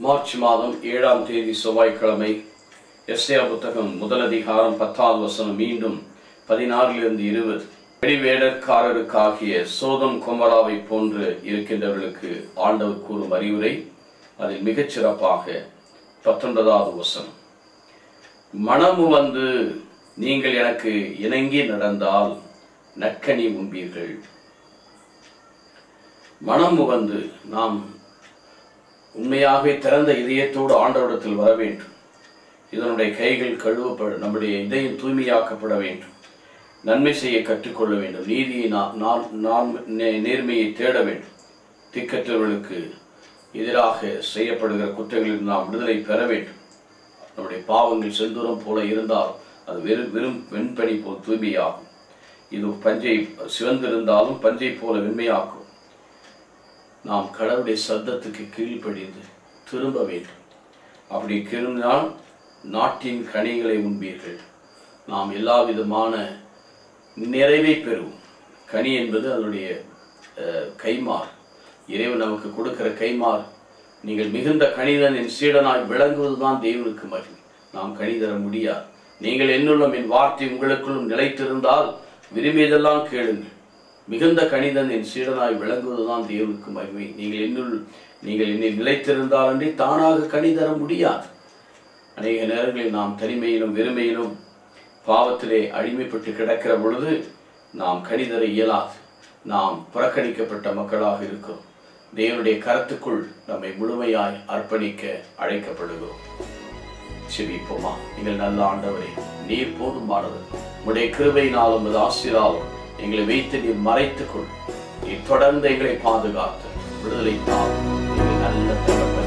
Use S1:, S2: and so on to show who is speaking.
S1: March மாதம் ஏழாம் தேதி செவ்வாய்க்கிழமை எஸ்ஏ புத்தகம் முதல் அதிகாரம் பத்தாவது வசனம் மீண்டும் பதினாறிலிருந்து இருபது வெளிவேடற்காரருக்காகிய சோதம் கொமராவை போன்று இருக்கின்றவர்களுக்கு ஆண்டவர் கூறும் அறிவுரை அதில் மிகச் சிறப்பாக பத்தொன்பதாவது வசனம் மனமு வந்து நீங்கள் எனக்கு இணங்கி நடந்தால் நற்கனி உண்பீர்கள் மனம் வந்து நாம் உண்மையாகவே திறந்த இதயத்தோடு ஆண்டவரிடத்தில் வர வேண்டும் இதனுடைய கைகள் கழுவப்பட நம்முடைய இதயம் தூய்மையாக்கப்பட வேண்டும் நன்மை செய்ய கற்றுக்கொள்ள வேண்டும் நீதியை நா- நான் நான் நே- நேர்மையை தேட வேண்டும் திக்கற்றவர்களுக்கு எதிராக செய்யப்படுகிற குற்றங்களில் நாம் விடுதலை பெற வேண்டும் நம்முடைய பாவங்கள் செந்தூரம் போல இருந்தால் அது வெறும் வெறும் வெண்பனி போல் தூய்மையாகும் இது பஞ்சை சிவந்திருந்தாலும் பஞ்சை போல வெண்மையாக்கும் நாம் கடவுளுடைய சத்தத்துக்கு கீழ்ப்படிந்து திரும்ப வேண்டும் அப்படி திரும்பினால் நாட்டின் கனிகளை உண்பீர்கள் நாம் எல்லா விதமான நிறைவை பெறுவோம் கனி என்பது அதனுடைய அஹ், கைமாறு இறைவன் நமக்கு கொடுக்கிற கைமாறு நீங்கள் மிகுந்த கணிதன் என் சீடனாய் விளங்குவதுதான் தேவனுக்கு மகிமை நாம் கனி தர முடியாது நீங்கள் என்னுள்ளும் என் வார்த்தை உங்களுக்குள்ளும் நிலைத்திருந்தால் விரும்பியதெல்லாம் கேளுங்கள் மிகுந்த கணிதன் என் சீடனாய் விளங்குவதுதான் தேவனுக்கு மகிமை நீங்கள் என்னுள் நீங்கள் என்னில் நிலைத்திருந்தால் அன்றி தானாக கனி தர முடியாது அநேக நேரங்களில் நாம் தனிமையிலும் வெறுமையிலும் பாவத்திலே அடிமைப்பட்டு கிடக்கிற பொழுது நாம் கனிதர இயலாது நாம் புறக்கணிக்கப்பட்ட மக்களாக இருக்கிறோம் தேவனுடைய கரத்துக்குள் நம்மை முழுமையாய் அர்ப்பணிக்க அழைக்கப்படுகிறோம் செவிப்போமா எங்கள் நல்ல ஆண்டவரே நீர் போதுமானவர் உடைய கிருபையினாலும் உமது ஆசிராலும் எங்களை வைத்து நீர் மறைத்துக் கொள் நீர் தொடர்ந்து எங்களை பாதுகாத்து விடுதலை தாரும் எங்கள் நல்ல தகப்பனே